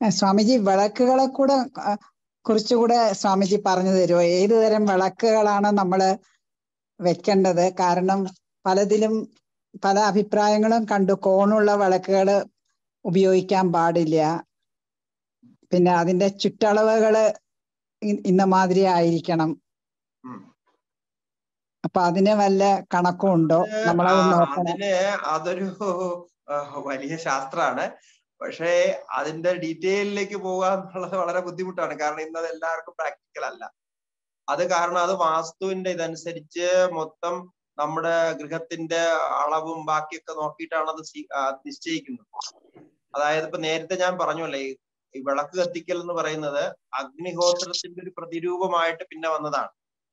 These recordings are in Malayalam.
ഏഹ് സ്വാമിജി വിളക്കുകളെ കൂടെ ആ, കുറിച്ചുകൂടെ സ്വാമിജി പറഞ്ഞു തരുമോ ഏത് തരം വിളക്കുകളാണ് നമ്മൾ വെക്കേണ്ടത് കാരണം പലതിലും പല അഭിപ്രായങ്ങളും കണ്ടു കോണുള്ള വിളക്കുകൾ ഉപയോഗിക്കാൻ പാടില്ല പിന്നെ അതിന്റെ ചുറ്റളവുകള് ഇ- ഇന്ന മാതിരി ആയിരിക്കണം ഉം. അപ്പൊ അതിന് വല്ല കണക്കും ഉണ്ടോ അത് നമ്മളത് ആ, നോക്കണം അതിന് അതൊരു ആ, വലിയ ശാസ്ത്രമാണ് പക്ഷേ അതിന്റെ ഡീറ്റെയിലേക്ക് പോകുക എന്നുള്ളത് വളരെ ബുദ്ധിമുട്ടാണ് കാരണം ഇന്നത് എല്ലാവർക്കും പ്രാക്ടിക്കൽ അല്ല അത് കാരണം അത് വാസ്തുവിന്റെ ഇതനുസരിച്ച് മൊത്തം നമ്മുടെ ഗൃഹത്തിന്റെ അളവും ബാക്കിയൊക്കെ നോക്കിയിട്ടാണ് അത് സ്വീ- ആ, നിശ്ചയിക്കുന്നത് അതായത് ഇപ്പൊ നേരത്തെ ഞാൻ പറഞ്ഞല്ലേ ഈ ഈ വിളക്ക് കത്തിക്കൽ എന്ന് പറയുന്നത് അഗ്നിഹോത്രത്തിന്റെ ഒരു പ്രതിരൂപമായിട്ട് പിന്നെ വന്നതാണ്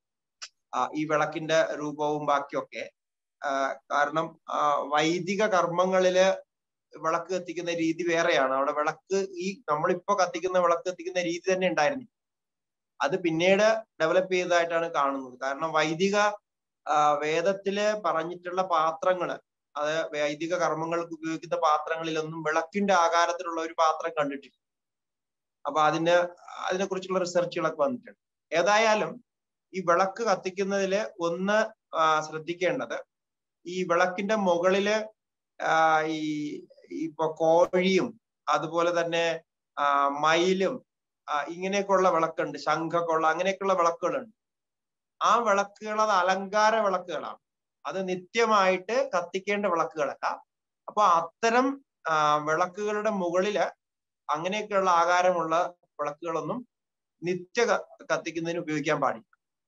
ആ, ഈ വിളക്കിന്റെ രൂപവും ബാക്കിയൊക്കെ ആ, കാരണം ആ, വൈദിക കർമ്മങ്ങളില് വിളക്ക് കത്തിക്കുന്ന രീതി വേറെയാണ് അവിടെ വിളക്ക് ഈ നമ്മളിപ്പോ കത്തിക്കുന്ന വിളക്ക് കത്തിക്കുന്ന രീതി തന്നെ ഉണ്ടായിരുന്നു അത് പിന്നീട് ഡെവലപ്പ് ചെയ്തതായിട്ടാണ് കാണുന്നത് കാരണം വൈദിക ആ, വേദത്തില് പറഞ്ഞിട്ടുള്ള പാത്രങ്ങള് അത് വൈദിക കർമ്മങ്ങൾക്ക് ഉപയോഗിക്കുന്ന പാത്രങ്ങളിലൊന്നും വിളക്കിന്റെ ആകാരത്തിലുള്ള ഒരു പാത്രം കണ്ടിട്ടില്ല അപ്പൊ അതിന് അതിനെ കുറിച്ചുള്ള റിസർച്ചുകളൊക്കെ വന്നിട്ടുണ്ട് ഏതായാലും ഈ വിളക്ക് കത്തിക്കുന്നതില് ഒന്ന് ആ, ശ്രദ്ധിക്കേണ്ടത് ഈ വിളക്കിന്റെ മുകളില് ആ, ഈ ഇപ്പൊ കോഴിയും അതുപോലെ തന്നെ ആ, മയിലും ആ, ഇങ്ങനെയൊക്കെയുള്ള വിളക്കുണ്ട് ശംഖൊക്കെ ഉള്ള അങ്ങനെയൊക്കെയുള്ള വിളക്കുകളുണ്ട് ആ വിളക്കുകൾ അത് അലങ്കാര വിളക്കുകളാണ് അത് നിത്യമായിട്ട് കത്തിക്കേണ്ട വിളക്കുകളല്ല അപ്പൊ അത്തരം ആ, വിളക്കുകളുടെ മുകളില് അങ്ങനെയൊക്കെയുള്ള ആകാരമുള്ള വിളക്കുകളൊന്നും നിത്യ ക- കത്തിക്കുന്നതിന് ഉപയോഗിക്കാൻ പാടില്ല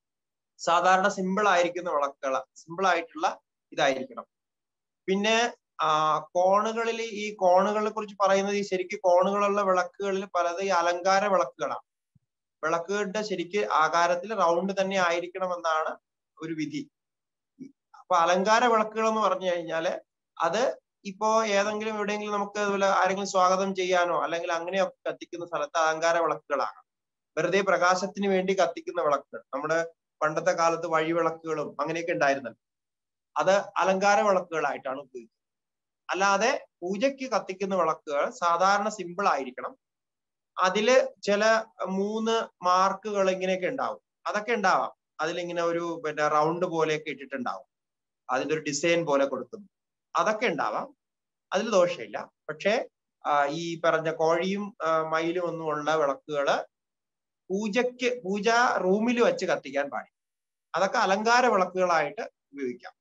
സാധാരണ സിമ്പിൾ ആയിരിക്കുന്ന വിളക്കുകൾ സിമ്പിൾ ആയിട്ടുള്ള ഇതായിരിക്കണം പിന്നെ ആ കോണുകളിൽ ഈ കോണുകളെ കുറിച്ച് പറയുന്നത് ഈ ശരിക്കും കോണുകളുള്ള വിളക്കുകളിൽ പലത് ഈ അലങ്കാര വിളക്കുകളാണ് വിളക്കുകളുടെ ശരിക്ക് ആകാരത്തിൽ റൗണ്ട് തന്നെ ആയിരിക്കണമെന്നാണ് ഒരു വിധി അപ്പൊ അലങ്കാര വിളക്കുകൾ എന്ന് പറഞ്ഞു കഴിഞ്ഞാല് അത് ഇപ്പോ ഏതെങ്കിലും എവിടെയെങ്കിലും നമുക്ക് അതുപോലെ ആരെങ്കിലും സ്വാഗതം ചെയ്യാനോ അല്ലെങ്കിൽ അങ്ങനെയൊക്കെ കത്തിക്കുന്ന സ്ഥലത്ത് അലങ്കാര വിളക്കുകളാണ് വെറുതെ പ്രകാശത്തിന് വേണ്ടി കത്തിക്കുന്ന വിളക്കുകൾ നമ്മുടെ പണ്ടത്തെ കാലത്ത് വഴിവിളക്കുകളും അങ്ങനെയൊക്കെ ഉണ്ടായിരുന്നല്ലോ അത് അലങ്കാര വിളക്കുകളായിട്ടാണ് ഉപയോഗിക്കുന്നത് അല്ലാതെ പൂജയ്ക്ക് കത്തിക്കുന്ന വിളക്കുകൾ സാധാരണ സിമ്പിൾ ആയിരിക്കണം അതില് ചില മൂന്ന് മാർക്കുകൾ ഇങ്ങനെയൊക്കെ ഉണ്ടാവും അതൊക്കെ ഉണ്ടാവാം അതിലിങ്ങനെ ഒരു പിന്നെ റൗണ്ട് പോലെയൊക്കെ ഇട്ടിട്ടുണ്ടാവും അതിന്റെ ഒരു ഡിസൈൻ പോലെ കൊടുക്കുന്നു അതൊക്കെ ഉണ്ടാവാം അതിൽ ദോഷമില്ല പക്ഷേ ആ, ഈ പറഞ്ഞ കോഴിയും ആ, മയിലും ഒന്നും ഉള്ള വിളക്കുകള് പൂജയ്ക്ക് പൂജ റൂമിൽ വെച്ച് കത്തിക്കാൻ പാടില്ല അതൊക്കെ അലങ്കാര വിളക്കുകളായിട്ട് ഉപയോഗിക്കാം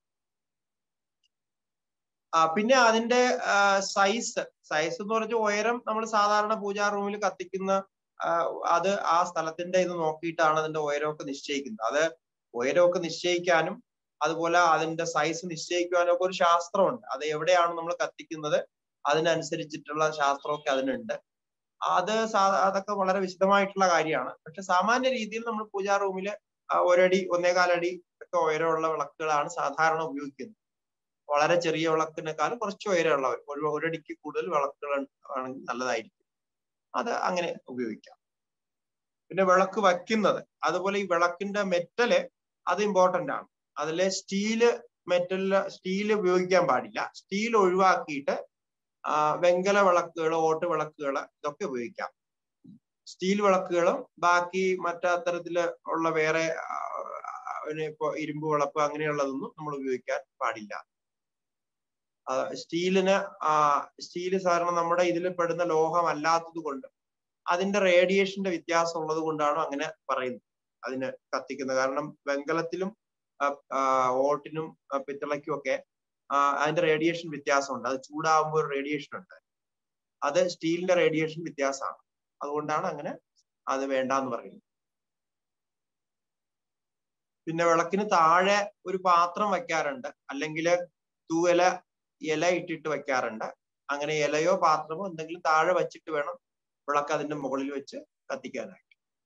ആ പിന്നെ അതിന്റെ സൈസ് സൈസ് എന്ന് പറഞ്ഞ ഉയരം നമ്മൾ സാധാരണ പൂജാ റൂമിൽ കത്തിക്കുന്ന ആ, അത് ആ സ്ഥലത്തിന്റെ ഇത് നോക്കിയിട്ടാണ് അതിന്റെ ഉയരമൊക്കെ നിശ്ചയിക്കുന്നത് അത് ഉയരമൊക്കെ നിശ്ചയിക്കാനും അതുപോലെ അതിന്റെ സൈസ് നിശ്ചയിക്കുവാനും ഒക്കെ ഒരു ശാസ്ത്രമുണ്ട് അത് എവിടെയാണ് നമ്മൾ കത്തിക്കുന്നത് അതിനനുസരിച്ചിട്ടുള്ള ശാസ്ത്രമൊക്കെ അതിനുണ്ട് അത് സാ അതൊക്കെ വളരെ വിശദമായിട്ടുള്ള കാര്യമാണ് പക്ഷെ സാമാന്യ രീതിയിൽ നമ്മൾ പൂജാ റൂമിൽ ഒരടി ഒന്നേകാലടി ഒക്കെ ഉയരമുള്ള വിളക്കുകളാണ് സാധാരണ ഉപയോഗിക്കുന്നത് വളരെ ചെറിയ വിളക്കിനേക്കാളും കുറച്ച് ഉയരമുള്ളവർ ഒരു ഒരടിക്ക് കൂടുതൽ വിളക്കുകൾ ആണെങ്കിൽ നല്ലതായിരിക്കും അത് അങ്ങനെ ഉപയോഗിക്കാം പിന്നെ വിളക്ക് വയ്ക്കുന്നത് അതുപോലെ ഈ വിളക്കിന്റെ മെറ്റല് അത് ഇമ്പോർട്ടന്റ് ആണ് അതിലെ സ്റ്റീല് മെറ്റലില് സ്റ്റീൽ ഉപയോഗിക്കാൻ പാടില്ല സ്റ്റീൽ ഒഴിവാക്കിയിട്ട് ആ, വെങ്കല വിളക്കുകൾ ഓട്ട് വിളക്കുകൾ ഇതൊക്കെ ഉപയോഗിക്കാം സ്റ്റീൽ വിളക്കുകളും ബാക്കി മറ്റത്തരത്തില് ഉള്ള വേറെ ആ, പിന്നെ ഇപ്പൊ ഇരുമ്പ് വിളക്ക് അങ്ങനെയുള്ളതൊന്നും നമ്മൾ ഉപയോഗിക്കാൻ പാടില്ല ആ, സ്റ്റീലിന് ആ സ്റ്റീല് സാധാരണ നമ്മുടെ ഇതിൽ പെടുന്ന ലോഹം അല്ലാത്തത് കൊണ്ട് അതിന്റെ റേഡിയേഷന്റെ വ്യത്യാസം ഉള്ളത് കൊണ്ടാണ് അങ്ങനെ പറയുന്നത് അതിന് കത്തിക്കുന്നത് കാരണം വെങ്കലത്തിലും ആ, ആ, ഓട്ടിനും ആ, പിത്തളയ്ക്കും ഒക്കെ ആ, അതിന്റെ റേഡിയേഷൻ വ്യത്യാസമുണ്ട് അത് ചൂടാകുമ്പോൾ ഒരു റേഡിയേഷൻ ഉണ്ട് അത് സ്റ്റീലിന്റെ റേഡിയേഷൻ വ്യത്യാസമാണ് അതുകൊണ്ടാണ് അങ്ങനെ അത് വേണ്ടാന്ന് പറയുന്നത് പിന്നെ വിളക്കിന് താഴെ ഒരു പാത്രം വെക്കാറുണ്ട് അല്ലെങ്കിൽ തൂവല ഇല ഇട്ടിട്ട് വെക്കാറുണ്ട് അങ്ങനെ ഇലയോ പാത്രമോ എന്തെങ്കിലും താഴെ വെച്ചിട്ട് വേണം വിളക്ക് അതിന്റെ മുകളിൽ വെച്ച് കത്തിക്കാനായിട്ട്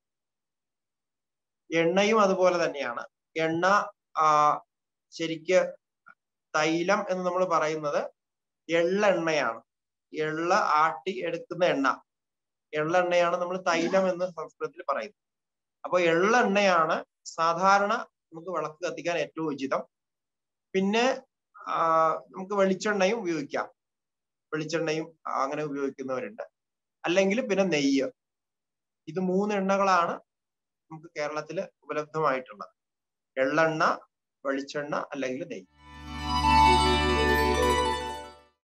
എണ്ണയും അതുപോലെ തന്നെയാണ് എണ്ണ ആ ശരിക്ക് തൈലം എന്ന് നമ്മൾ പറയുന്നത് എള്ളെണ്ണയാണ് എള്ള ആട്ടി എടുക്കുന്ന എണ്ണ എള്ളെണ്ണയാണ് നമ്മൾ തൈലം എന്ന് സംസ്കൃതത്തിൽ പറയുന്നത് അപ്പൊ എള്ളെണ്ണയാണ് സാധാരണ നമുക്ക് വിളക്ക് കത്തിക്കാൻ ഏറ്റവും ഉചിതം പിന്നെ ആ, നമുക്ക് വെളിച്ചെണ്ണയും ഉപയോഗിക്കാം വെളിച്ചെണ്ണയും അങ്ങനെ ഉപയോഗിക്കുന്നവരുണ്ട് അല്ലെങ്കിൽ പിന്നെ നെയ്യ് ഇത് മൂന്ന് എണ്ണകളാണ് നമുക്ക് കേരളത്തിൽ ഉപലബ്ധമായിട്ടുള്ളത് എള്ളെണ്ണ വെളിച്ചെണ്ണ അല്ലെങ്കിൽ നെയ്യ്